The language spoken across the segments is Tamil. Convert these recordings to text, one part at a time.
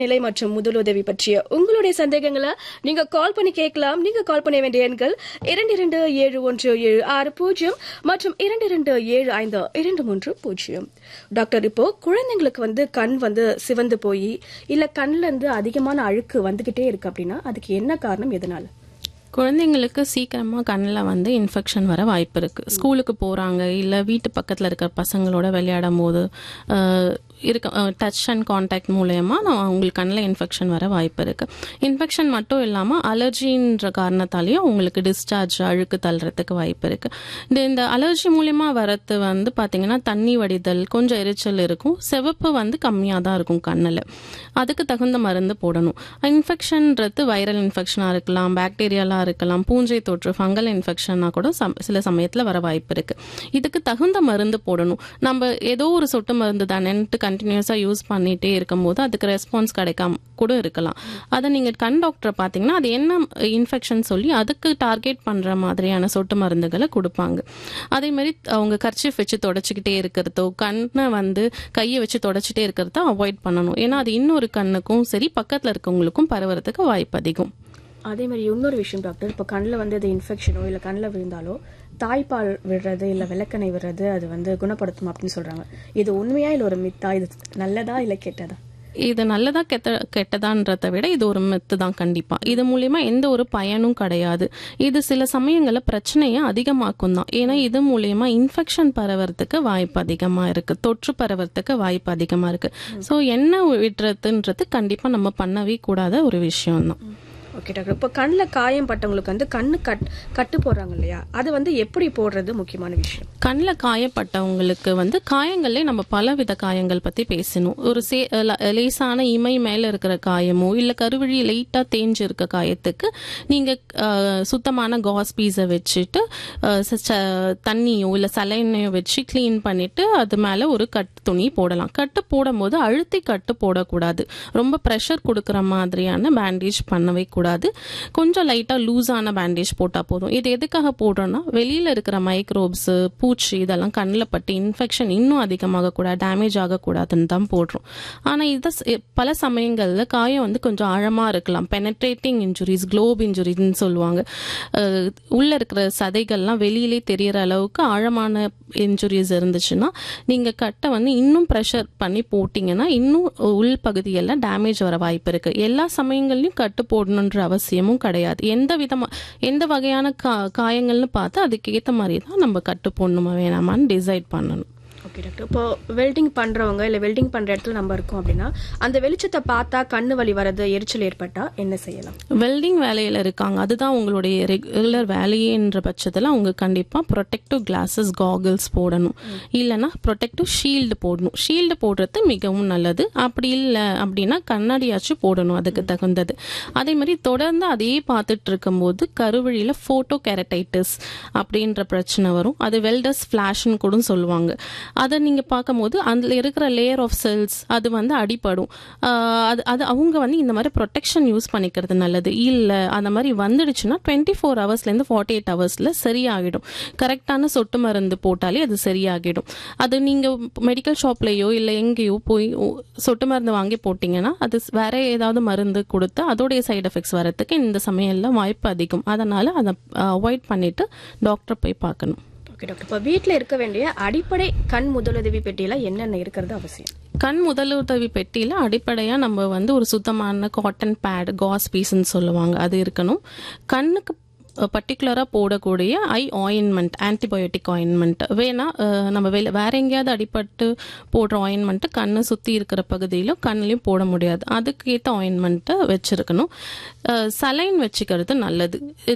நிலை மற்றும் முதலுதவி பற்றிய உங்களுடைய சந்தேகங்களை நீங்க கால் பண்ணி கேட்கலாம் நீங்க கால் பண்ண வேண்டிய எண்கள் இரண்டு இரண்டு ஏழு ஒன்று ஏழு ஆறு பூஜ்ஜியம் மற்றும் இரண்டு இரண்டு ஏழு ஐந்து இரண்டு மூன்று பூஜ்ஜியம் டாக்டர் இப்போ குழந்தைங்களுக்கு வந்து கண் வந்து சிவந்து போய் இல்ல கண்ணுல இருந்து அதிகமான அழுக்கு வந்துகிட்டே இருக்கு அப்படின்னா அதுக்கு என்ன காரணம் எதனால குழந்தைங்களுக்கு சீக்கிரமாக கண்ணில் வந்து இன்ஃபெக்ஷன் வர வாய்ப்பு இருக்குது ஸ்கூலுக்கு போகிறாங்க இல்லை வீட்டு பக்கத்தில் இருக்கிற பசங்களோட விளையாடும் போது அஹ், இருக்க டச் அண்ட் காண்டாக்ட் மூலயமா நான் அவங்களுக்கு கண்ணில் இன்ஃபெக்ஷன் வர வாய்ப்பு இருக்குது இன்ஃபெக்ஷன் மட்டும் இல்லாமல் அலர்ஜின்ற காரணத்தாலேயும் உங்களுக்கு டிஸ்சார்ஜ் அழுக்கு தள்ளுறதுக்கு வாய்ப்பு இருக்குது இந்த இந்த அலர்ஜி மூலயமா வரது வந்து பார்த்திங்கன்னா தண்ணி வடிதல் கொஞ்சம் எரிச்சல் இருக்கும் சிவப்பு வந்து கம்மியாக தான் இருக்கும் கண்ணில் அதுக்கு தகுந்த மருந்து போடணும் இன்ஃபெக்ஷன்ன்றது வைரல் இன்ஃபெக்ஷனாக இருக்கலாம் பாக்டீரியாலாக இருக்கலாம் பூஞ்சை தொற்று ஃபங்கல் இன்ஃபெக்ஷனாக கூட சம் சில சமயத்தில் வர வாய்ப்பு இருக்குது இதுக்கு தகுந்த மருந்து போடணும் நம்ம ஏதோ ஒரு சொட்டு மருந்து தானேன்ட்டு கண்டினியூஸாக யூஸ் பண்ணிகிட்டே இருக்கும்போது அதுக்கு ரெஸ்பான்ஸ் கிடைக்காம கூட இருக்கலாம் அதை நீங்கள் கண் டாக்டரை பார்த்தீங்கன்னா அது என்ன இன்ஃபெக்ஷன் சொல்லி அதுக்கு டார்கெட் பண்ணுற மாதிரியான சொட்டு மருந்துகளை கொடுப்பாங்க அதே மாதிரி அவங்க கர்ச்சிஃப் வச்சு தொடச்சிக்கிட்டே இருக்கிறதோ கண்ணை வந்து கையை வச்சு தொடச்சிட்டே இருக்கிறதோ அவாய்ட் பண்ணணும் ஏன்னா அது இன்னொரு கண்ணுக்கும் சரி பக்கத்தில் இருக்கவங்களுக்கும் பரவறதுக்கு வாய்ப்பு அதிகம் அதே மாதிரி இன்னொரு விஷயம் டாக்டர் இப்போ கண்ணில் வந்து அது இன்ஃபெக்ஷனோ இல்லை கண்ணில் விழுந்தாலோ தாய்ப்பால் விடுறது இல்லை விளக்கெண்ணெய் விடுறது அது வந்து குணப்படுத்தும் அப்படின்னு சொல்றாங்க இது உண்மையா இல்லை ஒரு மித்தா இது நல்லதா இல்லை கெட்டதா இது நல்லதா கெட்ட கெட்டதான்றதை விட இது ஒரு மெத்து தான் கண்டிப்பா இது மூலியமா எந்த ஒரு பயனும் கிடையாது இது சில சமயங்களில் பிரச்சனையை அதிகமாக்கும் தான் ஏன்னா இது மூலியமா இன்ஃபெக்ஷன் பரவறதுக்கு வாய்ப்பு அதிகமா இருக்கு தொற்று பரவறதுக்கு வாய்ப்பு அதிகமா இருக்கு ஸோ எண்ணெய் விடுறதுன்றது கண்டிப்பா நம்ம பண்ணவே கூடாத ஒரு விஷயம் தான் ஓகே டாக்டர் இப்போ கண்ணில் காயம் பட்டவங்களுக்கு வந்து கண்ணு கட் கட்டு போடுறாங்க இல்லையா அது வந்து எப்படி போடுறது முக்கியமான விஷயம் கண்ணில் காயப்பட்டவங்களுக்கு வந்து காயங்களே நம்ம பலவித காயங்கள் பற்றி பேசணும் ஒரு சே ல- லேசான இமை மேலே இருக்கிற காயமோ இல்லை கருவழி லைட்டாக தேஞ்சு இருக்க காயத்துக்கு நீங்கள் சுத்தமான காஸ் பீஸை வச்சுட்டு அஹ், ச- ச- தண்ணியோ இல்லை சலைனையோ வச்சு க்ளீன் பண்ணிட்டு அது மேலே ஒரு கட்டு துணி போடலாம் கட்டு போடும்போது அழுத்தி கட்டு போடக்கூடாது ரொம்ப ப்ரெஷர் கொடுக்குற மாதிரியான பேண்டேஜ் பண்ணவே கூடாது கொஞ்சம் லைட்டாக லூஸான பேண்டேஜ் போட்டால் போதும் இது எதுக்காக போடுறோம்னா வெளியில் இருக்கிற மைக்ரோப்ஸு பூச்சி இதெல்லாம் கண்ணில் பட்டு இன்ஃபெக்ஷன் இன்னும் அதிகமாக கூட டேமேஜ் ஆகக்கூடாதுன்னு தான் போடுறோம் ஆனால் இதை ஸ்- பல சமயங்களில் காயம் வந்து கொஞ்சம் ஆழமாக இருக்கலாம் பெனட்ரேட்டிங் இன்ஜுரிஸ் குளோப் இன்ஜுரின்னு சொல்லுவாங்க அஹ், உள்ள இருக்கிற சதைகள்லாம் வெளியிலே தெரியற அளவுக்கு ஆழமான இன்ஜுரிஸ் இருந்துச்சுன்னா நீங்கள் கட்டை வந்து இன்னும் ப்ரெஷர் பண்ணி போட்டிங்கன்னா இன்னும் உள் பகுதியெல்லாம் டேமேஜ் வர வாய்ப்பு இருக்கு எல்லா சமயங்கள்லையும் கட்டு போடணுன்ற அவசியமும் கிடையாது எந்த விதமா எந்த வகையான கா காயங்கள்னு பார்த்து அதுக்கு ஏற்ற மாதிரி தான் நம்ம கட்டு போடணுமா வேணாமான்னு டிசைட் பண்ணணும் ஓகே டாக்டர் இப்போ வெல்டிங் பண்றவங்க இல்லை வெல்டிங் பண்ற இடத்துல நம்ம இருக்கோம் அப்படின்னா அந்த வெளிச்சத்தை பார்த்தா கண்ணு வலி வரது எரிச்சல் ஏற்பட்டா என்ன செய்யலாம் வெல்டிங் வேலையில் இருக்காங்க அதுதான் உங்களுடைய ரெகுலர் வேலையேன்ற பட்சத்தில் அவங்க கண்டிப்பாக ப்ரொடெக்டிவ் கிளாஸஸ் காகிள்ஸ் போடணும் இல்லைன்னா ப்ரொடெக்டிவ் ஷீல்டு போடணும் ஷீல்டு போடுறது மிகவும் நல்லது அப்படி இல்லை அப்படின்னா கண்ணாடியாச்சும் போடணும் அதுக்கு தகுந்தது அதே மாதிரி தொடர்ந்து அதே பார்த்துட்டு இருக்கும்போது கருவழியில் ஃபோட்டோ கெரட்டைட்டிஸ் அப்படின்ற பிரச்சனை வரும் அது வெல்டஸ் ஃப்ளாஷ்னு கூட சொல்லுவாங்க அதை நீங்கள் பார்க்கும்போது அதில் இருக்கிற லேயர் ஆஃப் செல்ஸ் அது வந்து அடிபடும் ஆஹ் அது அது அவங்க வந்து இந்த மாதிரி ப்ரொடெக்ஷன் யூஸ் பண்ணிக்கிறது நல்லது இல்லை அந்த மாதிரி வந்துடுச்சுன்னா டுவெண்ட்டி ஃபோர் ஹவர்ஸ்லேருந்து ஃபார்ட்டி எயிட் ஹவர்ஸில் சரியாகிடும் கரெக்டான சொட்டு மருந்து போட்டாலே அது சரியாகிடும் அது நீங்கள் மெடிக்கல் ஷாப்லேயோ இல்லை எங்கேயோ போய் ஓ- சொட்டு மருந்து வாங்கி போட்டிங்கன்னா அது ஸ்- வேற ஏதாவது மருந்து கொடுத்து அதோடைய சைடு எஃபெக்ட்ஸ் வரதுக்கு இந்த சமயம்ல வாய்ப்பு அதிகம் அதனால அதை அவாய்ட் பண்ணிட்டு டாக்டர் போய் பார்க்கணும் ஓகே டாக்டர் இப்போ வீட்டில் இருக்க வேண்டிய அடிப்படை கண் முதலுதவி பெட்டியில என்னென்ன இருக்கிறது அவசியம் கண் முதலுதவி பெட்டியில் அடிப்படையாக நம்ம வந்து ஒரு சுத்தமான காட்டன் பேட் காஸ் பீஸ்ன்னு சொல்லுவாங்க அது இருக்கணும் கண்ணுக்கு பர்டிகுலராக போடக்கூடிய ஐ ஆயின்மெண்ட் ஆன்டிபயோட்டிக் ஆயின்மெண்ட் வேணா அஹ், நம்ம வெளி வேற எங்கேயாவது அடிபட்டு போடுற ஆயின்மெண்ட்டு கண்ணை சுற்றி இருக்கிற பகுதியிலும் கண்ணுலையும் போட முடியாது அதுக்கு ஏற்ற ஆயின்மெண்ட்டை வச்சிருக்கணும் சலைன் வச்சுக்கிறது நல்லது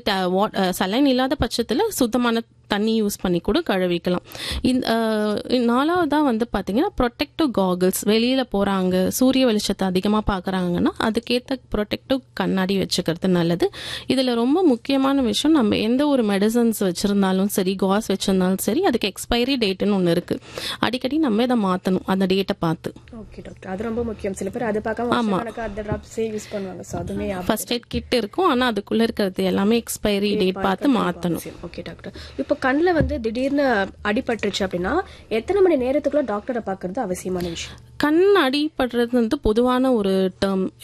சலைன் இல்லாத பட்சத்தில் சுத்தமான தண்ணி யூஸ் பண்ணி கூட கழுவிக்கலாம் இந்த நாலாவதாக வந்து பார்த்தீங்கன்னா ப்ரொடெக்டிவ் காகிள்ஸ் வெளியில் போகிறாங்க சூரிய வெளிச்சத்தை அதிகமாக பார்க்குறாங்கன்னா அதுக்கேற்ற ப்ரொடெக்டிவ் கண்ணாடி வச்சுக்கிறது நல்லது இதில் ரொம்ப முக்கியமான விஷயம் நம்ம எந்த ஒரு மெடிசன்ஸ் வச்சுருந்தாலும் சரி காஸ் வச்சுருந்தாலும் சரி அதுக்கு எக்ஸ்பைரி டேட்டுன்னு ஒன்று இருக்குது அடிக்கடி நம்ம இதை மாற்றணும் அந்த டேட்டை பார்த்து ஓகே டாக்டர் அது ரொம்ப முக்கியம் சில பேர் அது பார்க்காம வருஷக்கணக்கா அந்த ட்ராப்ஸே யூஸ் பண்ணுவாங்க ஸோ அதுவுமே ஃபர்ஸ்ட் எய்ட் கிட் இருக்கும் ஆனால் அதுக்குள்ளே இருக்கிறது எல்லாமே எக்ஸ்பைரி டேட் பார்த்து மாற்றணும் ஓகே டாக்டர் இப்போ இப்போ கண்ணில் வந்து திடீர்னு அடிபட்டுருச்சு அப்படின்னா எத்தனை மணி நேரத்துக்குள்ள டாக்டரை பார்க்கறது அவசியமான விஷயம் கண் அடிபடுறது வந்து பொதுவான ஒரு டேர்ம்